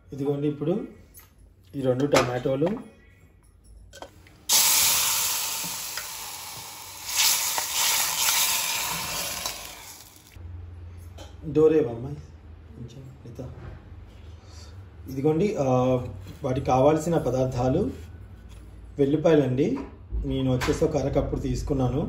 ఇదిగోండి ఇప్పుడు ఈ రెండు టమాటోలు డోరేవమ్మాయి కొంచెం మిగతా ఇదిగోండి ఆ, వాటికి కావాల్సిన పదార్థాలు వెల్లిపాయలండి నేను వచ్చేసి ఒక అరకప్పుడు తీసుకున్నాను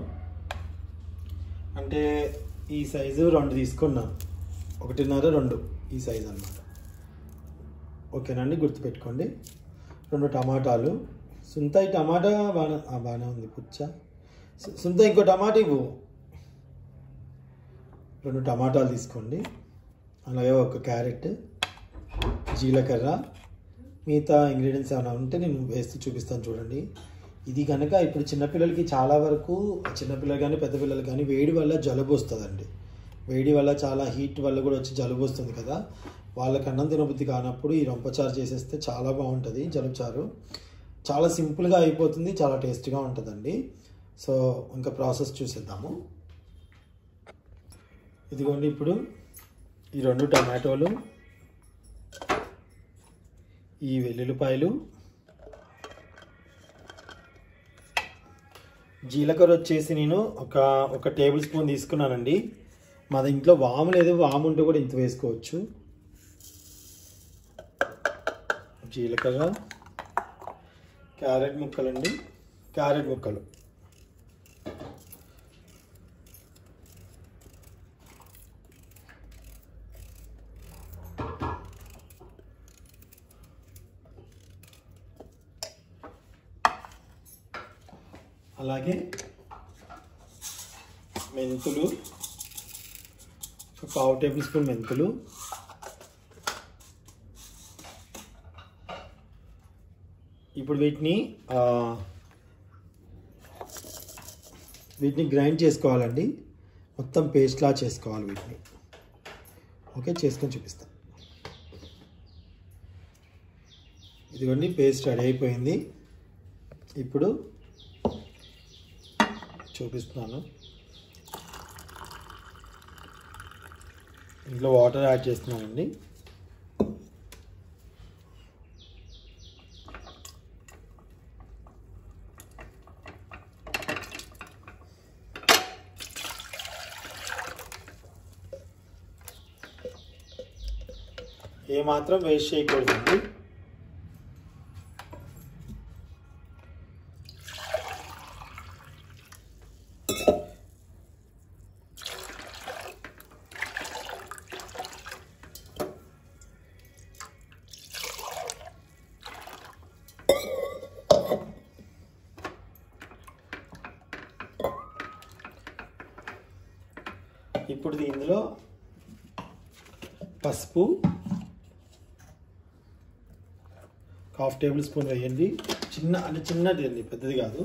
అంటే ఈ సైజు రెండు తీసుకున్నాను ఒకటిన్నర రెండు ఈ సైజు అన్నమాట ఓకేనండి గుర్తుపెట్టుకోండి రెండు టమాటాలు సుంత ఈ టమాటా బాగా ఆ, బాగానే ఉంది పుచ్చ సు- సుంత ఇంకో టమాటా ఇవ్వు రెండు టమాటాలు తీసుకోండి అలాగే ఒక క్యారెట్ జీలకర్ర మిగతా ఇంగ్రీడియంట్స్ ఏమైనా ఉంటే నేను వేస్తూ చూపిస్తాను చూడండి ఇది కనుక ఇప్పుడు చిన్నపిల్లలకి చాలా వరకు చిన్నపిల్లలు కానీ పెద్ద పిల్లలు కానీ వేడి వల్ల జలుబు వస్తుందండి వేడి వల్ల చాలా హీట్ వల్ల కూడా వచ్చి జలుబు వస్తుంది కదా వాళ్ళకి అన్నం తినబుద్ధి కానప్పుడు ఈ రొంపచారు చేసేస్తే చాలా బాగుంటుంది జలుబు చారు చాలా సింపుల్గా అయిపోతుంది చాలా టేస్టీగా ఉంటుందండి సో ఇంకా ప్రాసెస్ చూసేద్దాము ఇదిగోండి ఇప్పుడు ఈ రెండు టమాటోలు ఈ వెల్లుల్లిపాయలు జీలకర్ర వచ్చేసి నేను ఒక ఒక టేబుల్ స్పూన్ తీసుకున్నానండి మా ఇంట్లో వాము లేదు వాము ఉంటే కూడా ఇంత వేసుకోవచ్చు జీలకర్ర క్యారెట్ ముక్కలండి క్యారెట్ ముక్కలు అలాగే మెంతులు ఒక పావు టేబుల్ స్పూన్ మెంతులు ఇప్పుడు వీటిని ఆ, వీటిని గ్రైండ్ చేసుకోవాలండి మొత్తం పేస్ట్లా చేసుకోవాలి వీటిని ఓకే చేసుకొని చూపిస్తాను ఇదిగోండి పేస్ట్ రెడీ అయిపోయింది ఇప్పుడు చూపిస్తున్నాను ఇంట్లో వాటర్ యాడ్ చేస్తున్నానండి ఏమాత్రం వేస్ట్ చేయకూడదండి ఇప్పుడు ఇందులో పసుపు హాఫ్ టేబుల్ స్పూన్ వేయండి చిన్న అంటే చిన్నది అండి పెద్దది కాదు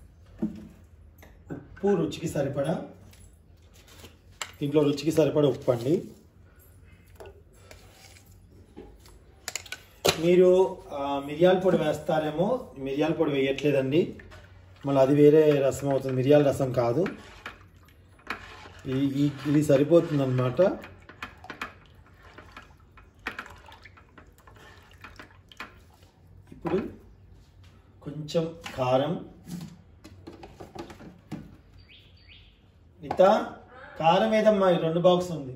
ఉప్పు రుచికి సరిపడా దీంట్లో రుచికి సరిపడా ఉప్పు అండి మీరు ఆ, మిరియాల పొడి వేస్తారేమో మిరియాల పొడి వేయట్లేదండి మళ్ళీ అది వేరే రసం అవుతుంది మిరియాల రసం కాదు ఈ ఈ- ఇది సరిపోతుంది అనమాట ఇప్పుడు కొంచెం కారం నిత కారం ఏదమ్మా ఈ రెండు బాక్స్ ఉంది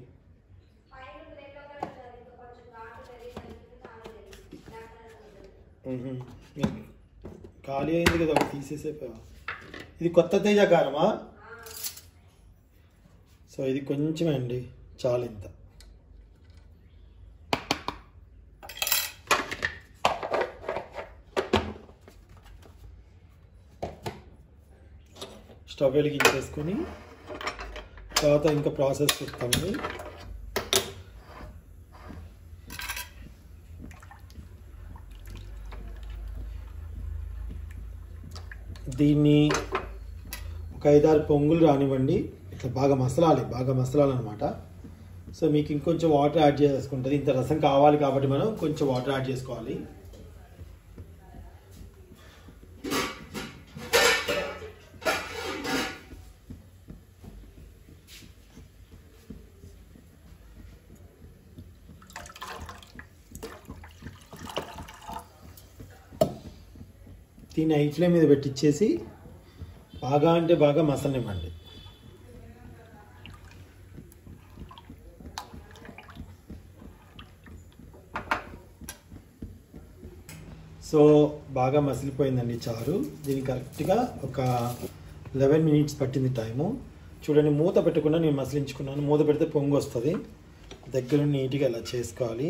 మ్మ్. మీకు ఖాళీ అయింది కదా ఒకటి తీసేసే ఇది కొత్త తేజ కారమా సో ఇది కొంచెం అండి చాలు ఇంత స్టవ్ వెలిగించేసుకొని తర్వాత ఇంకా ప్రాసెస్ చూస్తామండి దీన్ని ఒక ఐదారు పొంగులు రానివ్వండి ఇట్లా బాగా మసలాలి బాగా మసలాలి అనమాట సో మీకు ఇంకొంచెం వాటర్ యాడ్ చేసుకుంటుంది ఇంత రసం కావాలి కాబట్టి మనం కొంచెం వాటర్ యాడ్ చేసుకోవాలి దీన్ని హై ఫ్లేమ్ మీద పెట్టించేసి బాగా అంటే బాగా మసలనివ్వండి సో బాగా మసిలిపోయిందండి చారు దీనికి కరెక్ట్గా ఒక లెవెన్ మినిట్స్ పట్టింది టైము చూడండి మూత పెట్టకుండా నేను మసిలించుకున్నాను మూత పెడితే పొంగు వస్తుంది దగ్గర నీట్గా ఇలా చేసుకోవాలి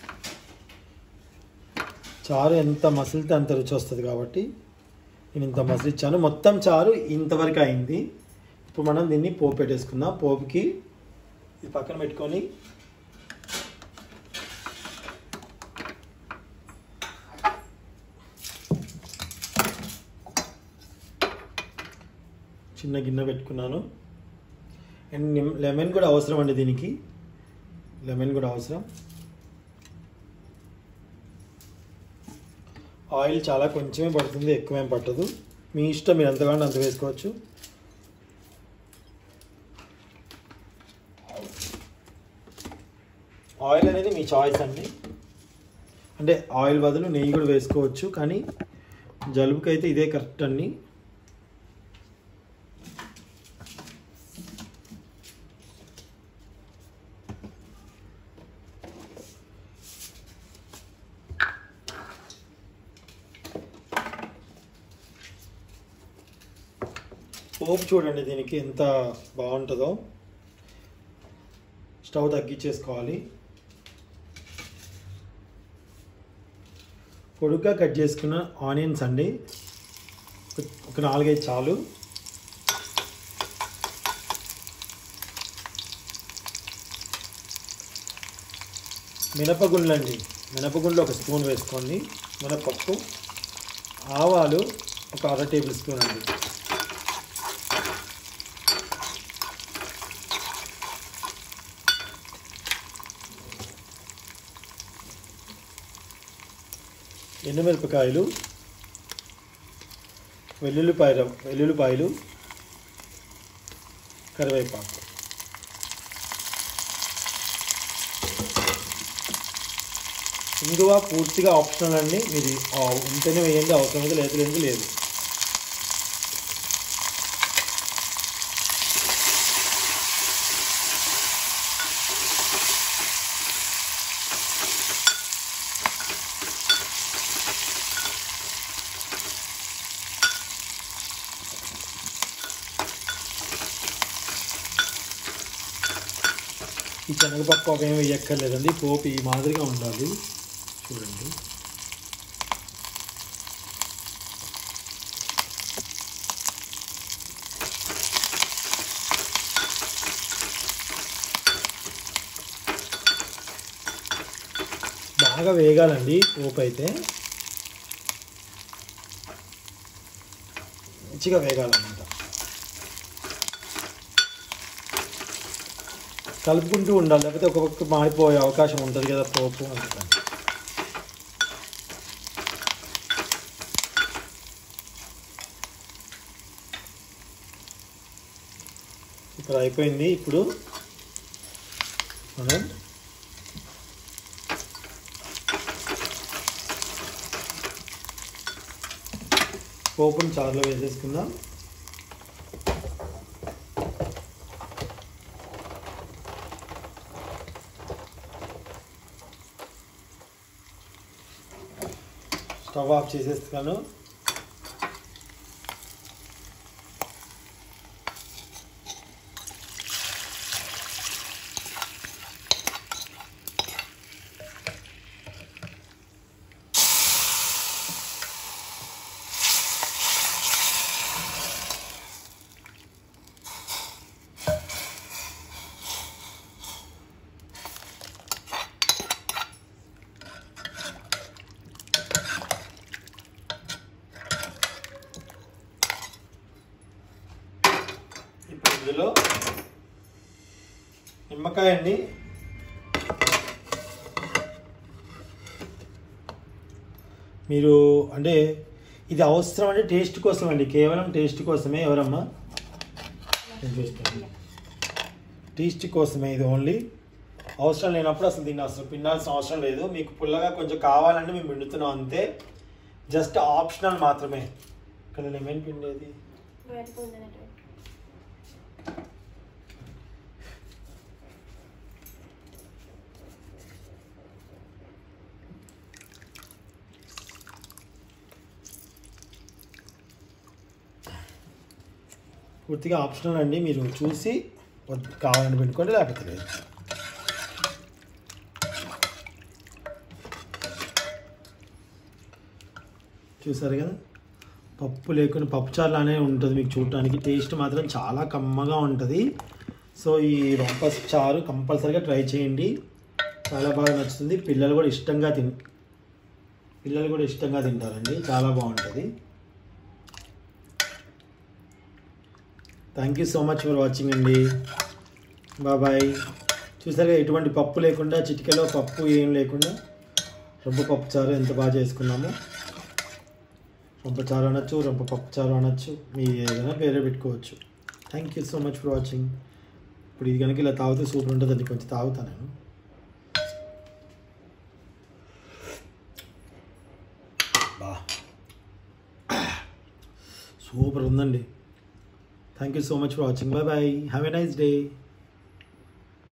చారు ఎంత మసిలితే అంత రుచి వస్తుంది కాబట్టి నేను ఇంత మసిలిచ్చాను మొత్తం చారు ఇంతవరకు అయింది ఇప్పుడు మనం దీన్ని పోపు పెట్టేసుకుందాం పోపుకి ఇది పక్కన పెట్టుకొని చిన్న గిన్నె పెట్టుకున్నాను అండ్ నిమ్- లెమన్ కూడా అవసరం అండి దీనికి లెమన్ కూడా అవసరం ఆయిల్ చాలా కొంచెమే పడుతుంది ఎక్కువేం పట్టదు మీ ఇష్టం మీరు ఎంత కావాలంటే అంత వేసుకోవచ్చు ఆయిల్ అనేది మీ చాయిస్ అండి అంటే ఆయిల్ బదులు నెయ్యి కూడా వేసుకోవచ్చు కానీ జలుబుకి అయితే ఇదే కరెక్ట్ అండి పోపు చూడండి దీనికి ఎంత బాగుంటుందో స్టవ్ తగ్గించేసుకోవాలి పొడుగ్గా కట్ చేసుకున్న ఆనియన్స్ అండి ఒక- ఒక నాలుగైదు చాలు మినపగుండ్లు అండి మినపగుండ్లు ఒక స్పూన్ వేసుకోండి మినపప్పు ఆవాలు ఒక అర టేబుల్ స్పూన్ అండి ఎండుమిరపకాయలు వెల్లుల్లిపాయలు వెల్లుల్లిపాయలు కరివేపాకు ఇంగువ పూర్తిగా ఆప్షనల్ అండి మీరు ఆ, ఉంటేనే వేయండి అవసరం అయితే లేదు లేదు లేదు ఈ శనగపప్పు అవేమి వేయక్కర్లేదండి పోపు ఈ మాదిరిగా ఉండాలి చూడండి బాగా వేగాలండి పోపు అయితే మంచిగా వేగాలన్నమాట కలుపుకుంటూ ఉండాలి లేకపోతే ఒక్కొక్క మాడిపోయే అవకాశం ఉంటుంది కదా పోపు అందుకని ఇప్పుడు అయిపోయింది ఇప్పుడు మనం పోపుని చారులో వేసేసుకుందాం స్టవ్ ఆఫ్ చేసేస్తాను ఇప్పుడు ఇందులో నిమ్మకాయ అండి మీరు అంటే ఇది అవసరం అంటే టేస్ట్ కోసం అండి కేవలం టేస్ట్ కోసమే ఎవరమ్మా నేను చూస్తాను టేస్ట్ కోసమే ఇది ఓన్లీ అవసరం లేనప్పుడు అసలు దీన్ని అసలు పిండాల్సిన అవసరం లేదు మీకు పుల్లగా కొంచెం కావాలంటే మేము పిండుతున్నాం అంతే జస్ట్ ఆప్షనల్ మాత్రమే ఇక్కడ లెమన్ పిండి ఏది బయటకు ఉండేటట్టు పూర్తిగా ఆప్షనల్ అండి మీరు చూసి వద్దు- కావాలని పెట్టుకోండి లేకపోతే లేదు చూసారు కదా పప్పు లేకుండా పప్పు చారులానే ఉంటుంది మీకు చూడటానికి టేస్ట్ మాత్రం చాలా కమ్మగా ఉంటుంది సో ఈ రొంప చారు కంపల్సరీగా ట్రై చేయండి చాలా బాగా నచ్చుతుంది పిల్లలు కూడా ఇష్టంగా తిన్ పిల్లలు కూడా ఇష్టంగా తింటారండి చాలా బాగుంటుంది thank you so much for watching అండి బాయ్ చూసారుగా ఎటువంటి పప్పు లేకుండా చిటికెలో పప్పు ఏం లేకుండా రొంప పప్పు చారు ఎంత బాగా చేసుకున్నామో రొంప చారు అనొచ్చు రొంప పప్పు చారు అనొచ్చు మీ ఏదైనా పేరే పెట్టుకోవచ్చు thank you so much for watching ఇప్పుడు ఇది కనుక ఇలా తాగితే సూపర్ ఉంటుందండి కొంచెం తాగుతా నేను బా సూపర్ ఉందండి thank you so much for watching bye bye have a nice day